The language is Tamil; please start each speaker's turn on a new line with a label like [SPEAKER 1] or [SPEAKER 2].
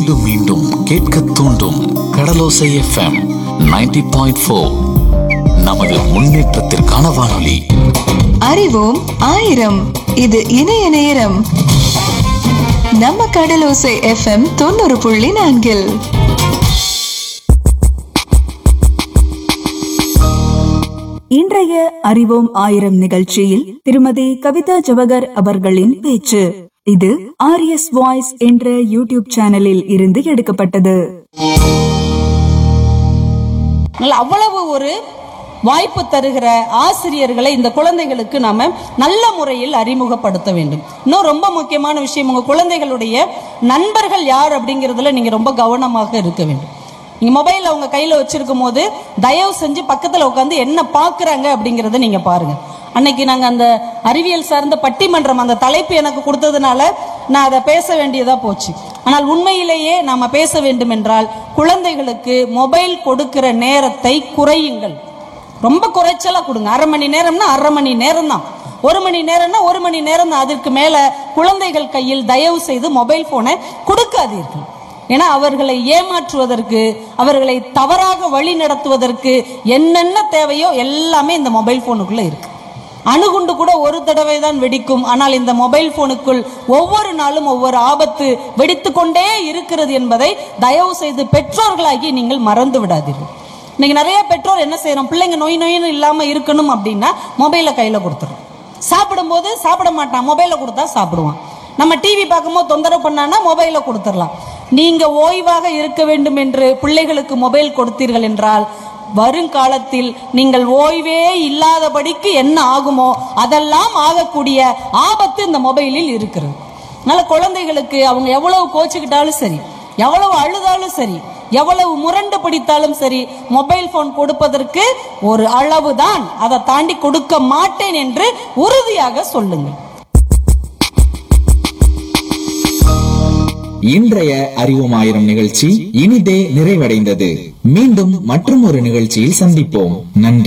[SPEAKER 1] மீண்டும் மீண்டும் கேட்க தூண்டும் கடலோசை எஃப்எம் 90.4 பாயிண்ட் நமது முன்னேற்றத்திற்கான வானொலி
[SPEAKER 2] அறிவோம் ஆயிரம் இது இணைய நேரம் நம்ம கடலோசை எஃப்எம் தொண்ணூறு புள்ளி நான்கில்
[SPEAKER 3] இன்றைய அறிவோம் ஆயிரம் நிகழ்ச்சியில் திருமதி கவிதா ஜவகர் அவர்களின் பேச்சு இது ஆர்எஸ் வாய்ஸ் என்ற யூடியூப் சேனலில் இருந்து எடுக்கப்பட்டது
[SPEAKER 4] நல்ல அவ்வளவு ஒரு வாய்ப்பு தருகிற ஆசிரியர்களை இந்த குழந்தைகளுக்கு நாம நல்ல முறையில் அறிமுகப்படுத்த வேண்டும் இன்னும் ரொம்ப முக்கியமான விஷயம் உங்க குழந்தைகளுடைய நண்பர்கள் யார் அப்படிங்கிறதுல நீங்க ரொம்ப கவனமாக இருக்க வேண்டும் நீங்க மொபைல் அவங்க கையில வச்சிருக்கும் போது தயவு செஞ்சு பக்கத்துல உட்காந்து என்ன பாக்குறாங்க அப்படிங்கறத நீங்க பாருங்க அன்னைக்கு நாங்க அந்த அறிவியல் சார்ந்த பட்டிமன்றம் அந்த தலைப்பு எனக்கு கொடுத்ததுனால நான் அதை பேச வேண்டியதா போச்சு ஆனால் உண்மையிலேயே நாம பேச வேண்டும் என்றால் குழந்தைகளுக்கு மொபைல் கொடுக்கிற நேரத்தை குறையுங்கள் ரொம்ப குறைச்சலா கொடுங்க அரை மணி நேரம்னா அரை மணி நேரம் தான் ஒரு மணி நேரம்னா ஒரு மணி நேரம் தான் அதற்கு மேல குழந்தைகள் கையில் தயவு செய்து மொபைல் போனை கொடுக்காதீர்கள் ஏன்னா அவர்களை ஏமாற்றுவதற்கு அவர்களை தவறாக வழி நடத்துவதற்கு என்னென்ன தேவையோ எல்லாமே இந்த மொபைல் போனுக்குள்ள இருக்கு அணுகுண்டு கூட ஒரு தடவை தான் வெடிக்கும் ஆனால் இந்த மொபைல் போனுக்குள் ஒவ்வொரு நாளும் ஒவ்வொரு ஆபத்து வெடித்துக் கொண்டே இருக்கிறது என்பதை தயவு செய்து பெற்றோர்களாகி நீங்கள் மறந்து விடாதீர்கள் இன்னைக்கு நிறைய பெற்றோர் என்ன செய்யறோம் பிள்ளைங்க நோய் நோயின்னு இல்லாம இருக்கணும் அப்படின்னா மொபைலை கையில கொடுத்துறோம் சாப்பிடும்போது சாப்பிட மாட்டான் மொபைலை கொடுத்தா சாப்பிடுவான் நம்ம டிவி பார்க்கும்போது தொந்தரவு பண்ணானா மொபைலை கொடுத்துடலாம் நீங்க ஓய்வாக இருக்க வேண்டும் என்று பிள்ளைகளுக்கு மொபைல் கொடுத்தீர்கள் என்றால் வருங்காலத்தில் நீங்கள் ஓய்வே இல்லாதபடிக்கு என்ன ஆகுமோ அதெல்லாம் ஆகக்கூடிய ஆபத்து இந்த மொபைலில் இருக்கிறது அதனால குழந்தைகளுக்கு அவங்க எவ்வளவு கோச்சுக்கிட்டாலும் சரி எவ்வளவு அழுதாலும் சரி எவ்வளவு முரண்டு பிடித்தாலும் சரி மொபைல் போன் கொடுப்பதற்கு ஒரு அளவுதான் அதை தாண்டி கொடுக்க மாட்டேன் என்று உறுதியாக சொல்லுங்கள்
[SPEAKER 5] இன்றைய அறிவோம் ஆயிரம் நிகழ்ச்சி இனிதே நிறைவடைந்தது மீண்டும் மற்றும் ஒரு நிகழ்ச்சியில் சந்திப்போம் நன்றி